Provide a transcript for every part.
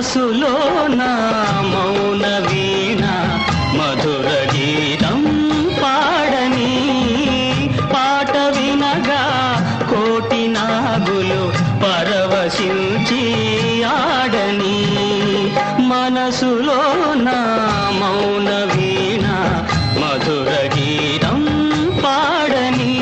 మనసులో నా మౌన వీణ మధుర గీతం పాడని పాట వినగా కోటి నాగులు పరవశించి ఆడని మనసులో నా మౌన వీణ మధుర గీతం పాడని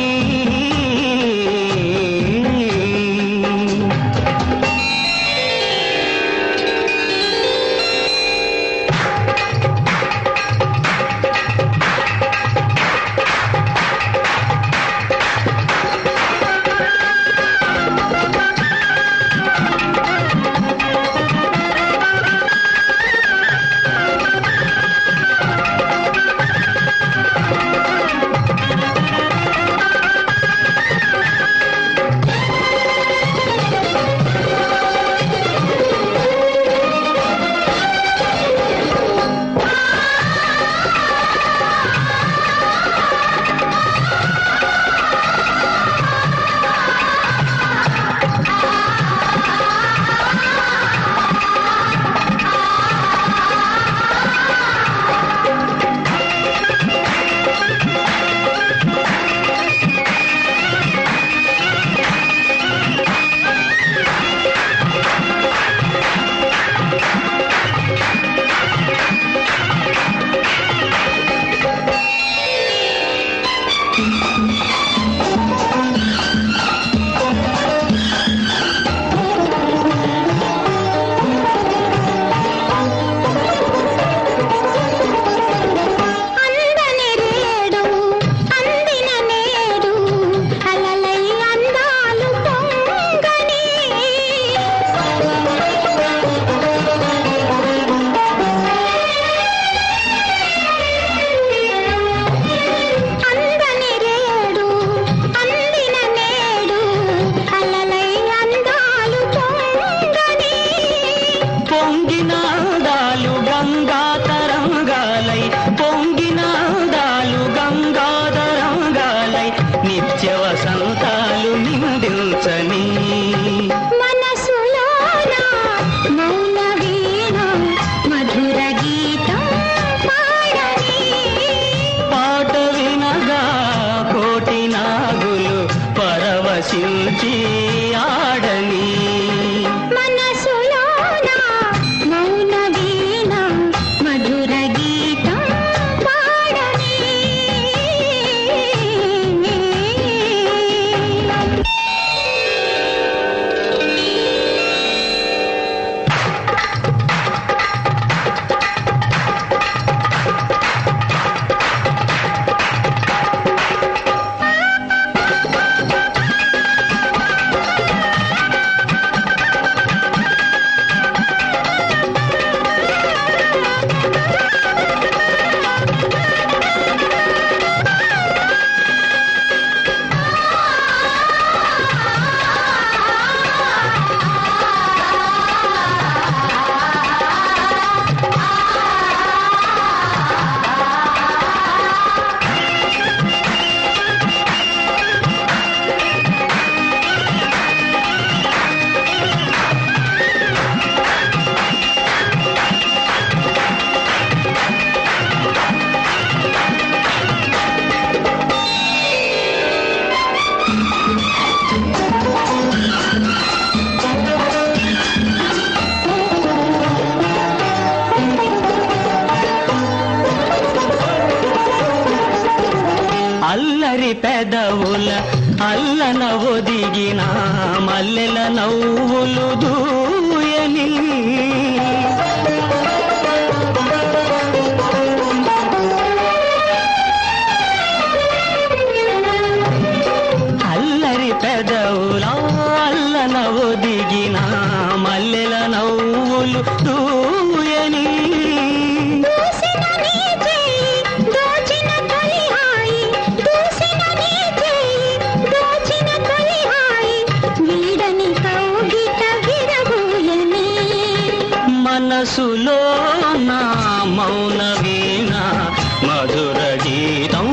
అందని రేడు అందిన నేడు అలలై అందాలు పొంగని అందని రేడు అందిన నేడు అలలై అందాలు పొంగని పొంగినాదాలు గంగా తరంగాలై పొంగినాదాలు గంగా తరంగాలై నిత్య వసంతాలు నిందించని మనసులోన మౌన వీణ మధుర గీతం పాడని పాట వినగా కోటి నాగులు పరవశించి ఆడని మనసులోన మౌన వీణ మధుర గీతం పాడని అల్లరి పెదవుల అల్లన ఒదిగిన మల్లెల నవ్వులు దూయని అల్లరి పెదవుల అల్లన ఒదిగిన మల్లెల నవ్వులు దూయని దూసిన నీ చేయి దోచిన తొలి హాయి దూసిన నీ చేయి దోచిన తొలి హాయి వీడని కౌగిట విరబూయని మనసులో నా మౌన వీణ మధుర గీతం